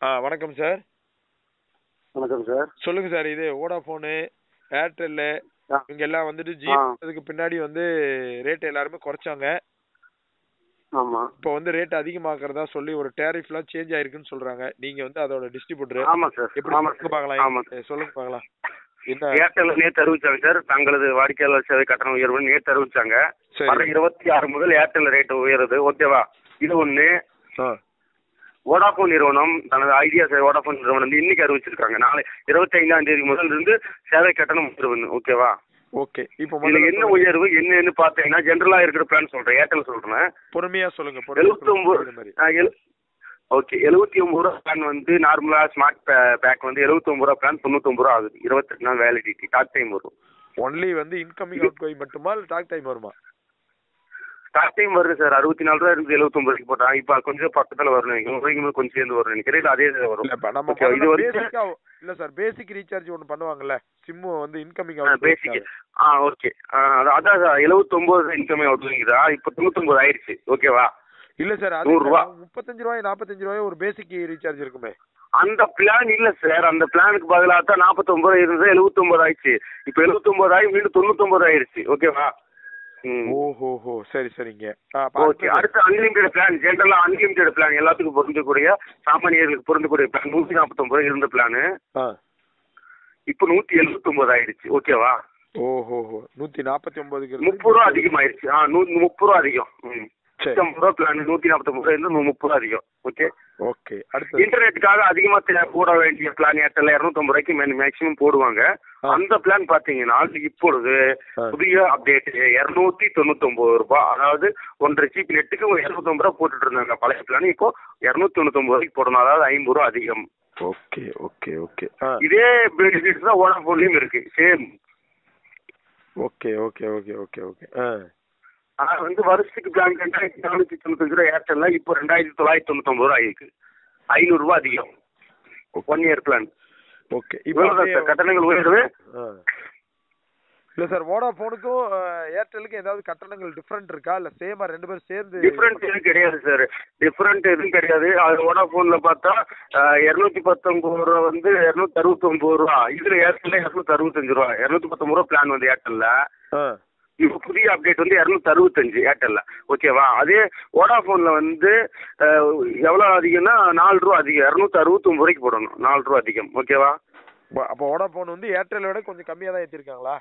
ஆ வணக்கம் சார் வணக்கம் சார் சொல்லுங்க சார் இது வோடாஃபோனு ஏர்டெல்லு ஆ. இவங்க எல்லாம் வந்துட்டு ஜி ஆ. அதுக்கு பின்னாடி வந்து ரேட் எல்லாருமே குறைச்சாங்க ஆமாம் இப்போ வந்து ரேட் அதிகமாக்குறதா சொல்லி ஒரு டேரிஃப்லாம் சேஞ்ச் ஆயிருக்குன்னு சொல்றாங்க நீங்க வந்து அதோட டிஸ்ட்ரிபியூட்டர் ஆமாம் சார் எப்படி ஆமாம் சொல்லுங்க சார் பார்க்கலாம் ஆமாம் ஏ, சொல்லுங்க பார்க்கலாம் என்ன ஏர்டெல் நேற்று அறிவிச்சாங்க சார் தங்களது வாடிக்கையாளர் சேவை கட்டணம் உயர்வு நேற்று அறிவிச்சாங்க வர சரி இருபத்தி ஆறு முதல் ஏர்டெல் ரேட் உயருது ஓகேவா இது ஒன்று ஆ வோடாஃபோன் நிறுவனம் தனது ஐடியா சேவை வோடாஃபோன் நிறுவனம் வந்து இன்னைக்கு அறிவிச்சிருக்காங்க நாளை இருபத்தி ஐந்தாம் தேதி முதல் இருந்து சேவை கட்டணம் உயர்வுன்னு ஓகேவா ஓகே இப்போ இதுல முதல்ல என்ன சொல்லுங்க. உயர்வு என்னன்னு பார்த்தீங்கன்னா ஜென்ரலா இருக்கிற பிளான் சொல்றேன் ஏர்டெல் சொல்றேன் பொறுமையா சொல்லுங்க பொறுமையா எழுபத்தி சொல்லுங்க ஒன்பது இந்த மாதிரி ஓகே எழுபத்தி ஒன்பது ரூபா பிளான் வந்து நார்மலா ஸ்மார்ட் பேக் வந்து எழுபத்தி ஒன்பது ரூபா பிளான் தொண்ணூத்தொம்பது ரூபா ஆகுது இருபத்தெட்டு நாள் வேலிடிட்டி டாக் டைம் வரும் ஒன்லி வந்து இன்கமிங் அவுட் கோயிங் மட்டுமா இல்ல டாக் டைம் வருமா டாக் டைம் வருது சார் அறுபத்தி நாலு ரூபா இருந்து எழுபத்தொம்பது ரூபாய்க்கு போட்டான் இப்போ கொஞ்சம் பக்கத்துல வரும் நினைக்கிறேன் ஒரு ரூபாய்க்கு மேல கொஞ்சம் சேர்ந்து வரும் நினைக்கிறேன் இல்ல அதே இது வரும் இல்ல இப்ப நம்ம Okay, இது வந்து பேசிக்கா இல்ல சார் பேசிக் ரீசார்ஜ் ஒன்னு பண்ணுவாங்கல்ல சிம் வந்து இன்கமிங் பேசிக் ஆ ஓகே அதான் சார் எழுபத்தொம்பது இன்கமே அவுட்டுங்கிறா இப்போ தொண்ணூத்தொம்பது ஆயிடுச்சு ஓகேவா இல்ல சார் அது நூறு ரூபா. முப்பத்தஞ்சு ரூபாய் நாற்பத்தஞ்சு ரூபாய் ஒரு பேசிக் ரீசார்ஜ் இருக்குமே அந்த பிளான் இல்ல சார் அந்த பிளானுக்கு பதிலாக தான் நாற்பத்தொம்பது இருந்தது எழுபத்தொம்பது ஆயிடுச்சு இப்போ எழுபத்தொம்பது ஆகி மீண்டும் தொண்ணூத்தொம்பது ஆயிடுச்சு ஓகேவா ம் ஓஹோஹோ சரி சரிங்க ஆ, அப்ப ஓகே அடுத்து அன்லிமிடெட் பிளான் ஜென்ரலா அன்லிமிடெட் பிளான் எல்லாத்துக்கும் பொருந்தக்கூடிய சாமானியர்களுக்கு பொருந்தக்கூடிய பிளான் நூற்றி நாற்பத்தொம்பது இருந்த பிளானு ஆ. இப்போ நூற்றி எழுபத்தொம்பது ஆயிடுச்சு ஓகேவா ஓஹோஹோ நூத்தி நாற்பத்தி ஒன்பதுக்கு முப்பது ரூபா அதிகமாயிருச்சு ஆ நூ முப்பது ரூபா அதிகம் ம் சரி நூற்றம்பது ரூபா பிளான் நூற்றி நாற்பத்தொம்பது ரூபா இருந்து முப்பது ரூபா அதிகம் ஓகே ஓகே அடுத்து இன்டர்நெட்டுக்காக அதிகமா தே- போட வேண்டிய பிளான் ஏர்டெல் இரநூத்தம்பது ரூபாய்க்கு மேக்ஸிமம் போடுவாங்க ஆ. அந்த பிளான் பாத்தீங்கன்னா இப்பொழுது ஆ. புதிய அப்டேட் இருநூத்தி தொண்ணூத்தொன்பது ரூபாய் அதாவது ஒன்றரை ஜிபி நெட்டுக்கு இருநூத்தொம்பது ரூபா போட்டுட்டு இருந்தாங்க பழைய பிளான் இப்போ இருநூத்தி தொண்ணூத்தொன்பது ரூபாய்க்கு போடணும் அதாவது ஐம்பது ரூபா அதிகம் ஓகே ஓகே ஓகே ஆ இதே பெனிஃபிட்ஸ் தான் வோடாஃபோன்லயும் இருக்கு same okay okay okay okay okay ஆ ஆனா வந்து வருஷத்துக்கு பிளான் ரெண்டாயிரத்தி நானூத்தி தொண்ணூத்தஞ்சு ரூபா ஏர்டெல்ல இப்போ ரெண்டாயிரத்தி தொள்ளாயிரத்தி தொண்ணூத்தொன்பது ரூபா ஆயிருக்கு ஐநூறு ரூபாய் அதிகம் ஒன் இயர் பிளான் ஓகே இப்போ இவ்வளவுதான் அப்படியே- சார் கட்டணங்கள் உயர்வு ஆ. இல்ல சார் வோடாஃபோனுக்கும் ஏர்டெலுக்கும் ஏதாவது கட்டணங்கள் டிஃபரெண்ட் இருக்கா இல்ல சேமா ரெண்டு பேரும் சேர்ந்து டிஃப்ரெண்ட் எதுவும் கிடையாது சார் டிஃப்ரெண்ட் எதுவும் கிடையாது அது வோடாஃபோன்ல பார்த்தா இரநூத்தி பத்தொன்பது ரூபா வந்து இரநூத்தி அறுபத்தொன்பது ரூபா இதுல ஏர்டெல்ல இரநூத்தி அறுபத்தஞ்சு ரூபா இரநூத்தி பத்தொன்பது ரூபா பிளான் வந்து ஏர்டெல்ல ஆ இப்போ புதிய அப்டேட் வந்து இரநூத்தி அறுபத்தஞ்சு ஏர்டெல்ல ஓகேவா அதே வோடாஃபோன்ல வந்து அஹ், எவ்வளவு அதிகம்னா நாலு ரூபா அதிகம் இரநூத்தி அறுபத்தொன்பது ரூபாய்க்கு போடணும் நாலு ரூபா அதிகம் ஓகேவா அப்ப- அப்போ வோடாஃபோன் வந்து ஏர்டெல் விட கொஞ்சம் கம்மியா தான் ஏத்திருக்காங்களா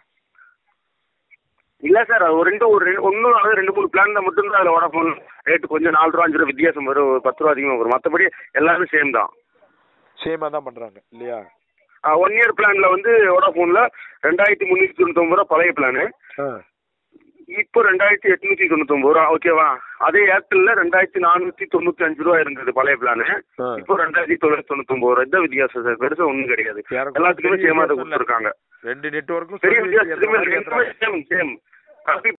இல்ல சார் அது ஒரு ரெண்டு ஒரு ரெண்டு ஒன்றும் அதாவது ரெண்டு மூணு பிளான் தான் மட்டும்தான் அதில் வோடாஃபோன் ரேட்டு கொஞ்சம் நாலு ரூபா அஞ்சு ரூபா வித்தியாசம் வரும் ஒரு பத்து ரூபா அதிகமாக வரும் மற்றபடி எல்லாமே சேம் தான் சேமா தான் பண்றாங்க இல்லையா ஒன் இயர் பிளான்ல வந்து வோடாஃபோன்ல ரெண்டாயிரத்தி முந்நூற்றி தொண்ணூத்தொம்பது ரூபா பழைய பிளானு ஆ இப்போ ரெண்டாயிரத்தி எட்நூத்தி தொண்ணூத்தொம்பது ரூபா ஓகேவா அதே ஏர்டெல்ல ரெண்டாயிரத்தி நானூத்தி தொண்ணூத்தி அஞ்சு ரூபா இருந்தது பழைய பிளானு ஆ. இப்போ ரெண்டாயிரத்தி தொள்ளாயிரத்தி தொண்ணூத்தொம்பது ரூபா இதான் வித்தியாசம் சார் பெருசா ஒன்றும் கிடையாது யாருக்கும் எல்லாத்துக்குமே பெரிய சேமா தான் வித்தியாசம் இல்ல. கொடுத்துருக்காங்க ரெண்டு நெட்வொர்க்கும் பெரிய வித்தியாசம் எதுவுமே இல்லை. ரெண்டுமே சேம் சேம்